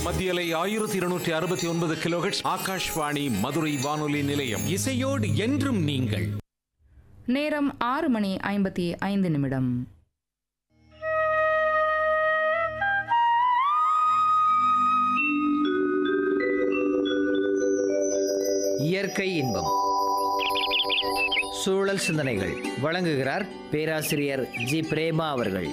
மத்தியலை ஆயிரத்தி இருநூற்றி அறுபத்தி ஒன்பது கிலோஹெட்ஸ் ஆகாஷ்வாணி மதுரை வானொலி நிலையம் இசையோடு என்றும் நீங்கள் நேரம் ஆறு மணி ஐம்பத்தி ஐந்து நிமிடம் இயற்கை இன்பம் சூழல் சிந்தனைகள் வழங்குகிறார் பேராசிரியர் ஜி பிரேமா அவர்கள்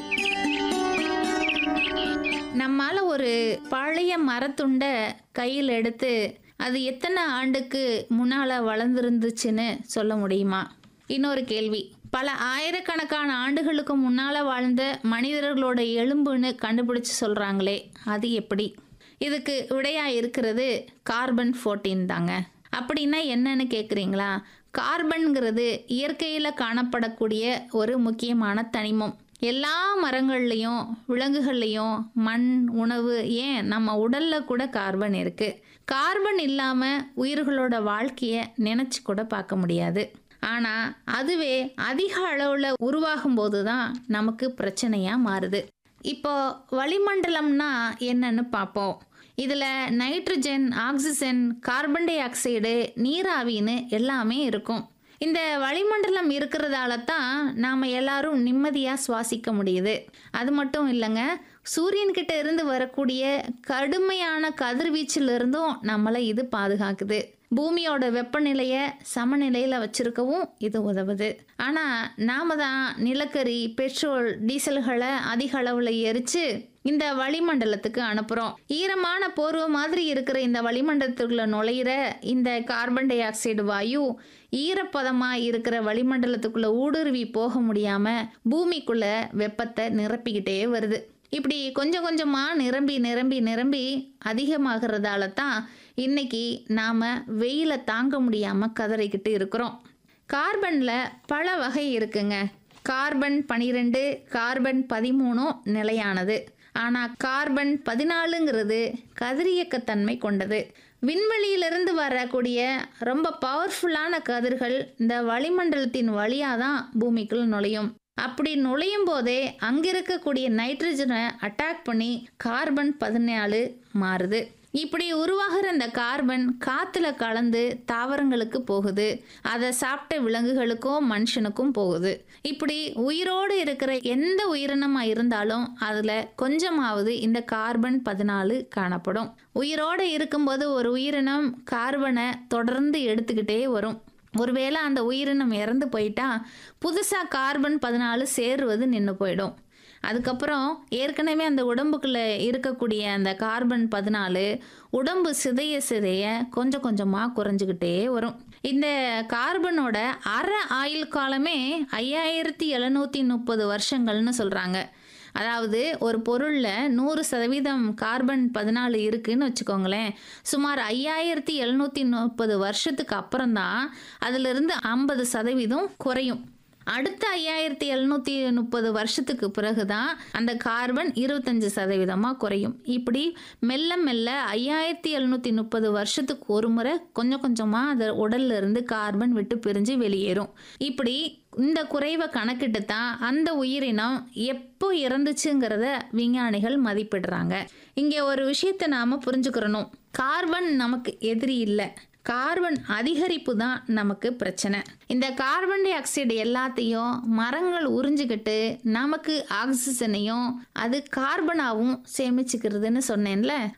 நம்மால ஒரு பழைய மரத்துண்டை கையில் எடுத்து அது எத்தனை ஆண்டுக்கு முன்னால வளர்ந்துருந்துச்சுன்னு சொல்ல முடியுமா இன்னொரு கேள்வி பல ஆயிரக்கணக்கான ஆண்டுகளுக்கு முன்னால வாழ்ந்த மனிதர்களோட எலும்புன்னு கண்டுபிடிச்சு சொல்றாங்களே அது எப்படி இதுக்கு விடையா இருக்கிறது கார்பன் 14 தாங்க அப்படின்னா என்னன்னு கேட்குறீங்களா கார்பன்கிறது இயற்கையில் காணப்படக்கூடிய ஒரு முக்கியமான தனிமம் எல்லா மரங்கள்லையும் விலங்குகள்லையும் மண் உணவு ஏன் நம்ம உடல்ல கூட கார்பன் இருக்கு கார்பன் இல்லாமல் உயிர்களோட வாழ்க்கையை நினச்சி கூட பார்க்க முடியாது ஆனால் அதுவே அதிக அளவில் உருவாகும் போது தான் நமக்கு பிரச்சனையாக மாறுது இப்போ வளிமண்டலம்னா என்னன்னு பார்ப்போம் இதில் nitrogen oxygen carbon dioxide நீராவின்னு எல்லாமே இருக்கும் இந்த வளிமண்டலம் இருக்கிறதால தான் நாம் எல்லாரும் நிம்மதியாக சுவாசிக்க முடியுது அது மட்டும் இல்லைங்க சூரியன்கிட்ட இருந்து வரக்கூடிய கடுமையான கதிர்வீச்சிலிருந்தும் நம்மளை இது பாதுகாக்குது பூமியோட வெப்பநிலையை சமநிலையில் வச்சிருக்கவும் இது உதவுது ஆனால் நாம தான் நிலக்கரி பெட்ரோல் டீசல்களை அதிக அளவில் எரித்து இந்த வளிமண்டலத்துக்கு அனுப்புகிறோம் ஈரமான போர்வை மாதிரி இருக்கிற இந்த வளிமண்டலத்துக்குள்ள நுழையிற இந்த கார்பன் டை ஆக்சைடு வாயு ஈரப்பதமாக இருக்கிற வளிமண்டலத்துக்குள்ள ஊடுருவி போக முடியாமல் பூமிக்குள்ள வெப்பத்தை நிரப்பிக்கிட்டே வருது இப்படி கொஞ்சம் கொஞ்சமாக நிரம்பி நிரம்பி நிரம்பி அதிகமாகிறதால தான் இன்னைக்கு நாம் வெயிலை தாங்க முடியாமல் கதறிக்கிட்டு இருக்கிறோம் கார்பனில் பல வகை இருக்குங்க கார்பன் பனிரெண்டு கார்பன் பதிமூணும் நிலையானது ஆனால் கார்பன் பதினாலுங்கிறது கதிரியக்கத்தன்மை கொண்டது விண்வெளியிலிருந்து வரக்கூடிய ரொம்ப பவர்ஃபுல்லான கதிர்கள் இந்த வளிமண்டலத்தின் வழியாக தான் பூமிக்குள் நுழையும் அப்படி நுழையும் போதே அங்க இருக்கக்கூடிய நைட்ரஜனை அட்டாக் பண்ணி கார்பன் பதினாலு மாறுது இப்படி உருவாகிற இந்த கார்பன் காத்துல கலந்து தாவரங்களுக்கு போகுது அதை சாப்பிட்ட விலங்குகளுக்கும் மனுஷனுக்கும் போகுது இப்படி உயிரோடு இருக்கிற எந்த உயிரினமாக இருந்தாலும் அதில் கொஞ்சமாவது இந்த கார்பன் பதினாலு காணப்படும் உயிரோடு இருக்கும்போது ஒரு உயிரினம் கார்பனை தொடர்ந்து எடுத்துக்கிட்டே வரும் ஒருவேளை அந்த உயிரினம் இறந்து போயிட்டா புதுசாக கார்பன் பதினாலு சேருவது நின்று போயிடும் அதுக்கப்புறம் ஏற்கனவே அந்த உடம்புக்குள்ளே இருக்கக்கூடிய அந்த கார்பன் பதினாலு உடம்பு சிதைய சிதைய கொஞ்சம் கொஞ்சமாக குறைஞ்சிக்கிட்டே வரும் இந்த கார்பனோட அரை ஆயுள் காலமே ஐயாயிரத்தி எழுநூற்றி முப்பது வருஷங்கள்னு சொல்கிறாங்க அதாவது ஒரு பொருளில் நூறு சதவீதம் கார்பன் பதினாலு இருக்குன்னு வச்சுக்கோங்களேன் சுமார் ஐயாயிரத்தி எழுநூற்றி முப்பது வருஷத்துக்கு அப்புறம்தான் அதிலிருந்து ஐம்பது சதவீதம் குறையும் அடுத்த ஐயாயிரத்தி எழுநூற்றி முப்பது வருஷத்துக்கு பிறகு தான் அந்த கார்பன் இருபத்தஞ்சு சதவீதமாக குறையும் இப்படி மெல்ல மெல்ல ஐயாயிரத்தி எழுநூற்றி முப்பது வருஷத்துக்கு ஒரு முறை கொஞ்சம் கொஞ்சமாக அது உடல்ல இருந்து கார்பன் விட்டு பிரிஞ்சு வெளியேறும் இப்படி இந்த குறைவை கணக்கிட்டு தான் அந்த உயிரினம் எப்போ இறந்துச்சுங்கிறத விஞ்ஞானிகள் மதிப்பிடுறாங்க இங்கே ஒரு விஷயத்தை நாம் புரிஞ்சுக்கிறணும் கார்பன் நமக்கு எதிரி இல்லை கார்பன் அதிகரிப்பு தான் நமக்கு பிரச்சனை இந்த கார்பன் டை ஆக்சைடு எல்லாத்தையும் மரங்கள் உறிஞ்சிக்கிட்டு நமக்கு ஆக்சிஜனையும் அது கார்பனாகவும் சேமிச்சுக்கிறதுன்னு சொன்னேன்ல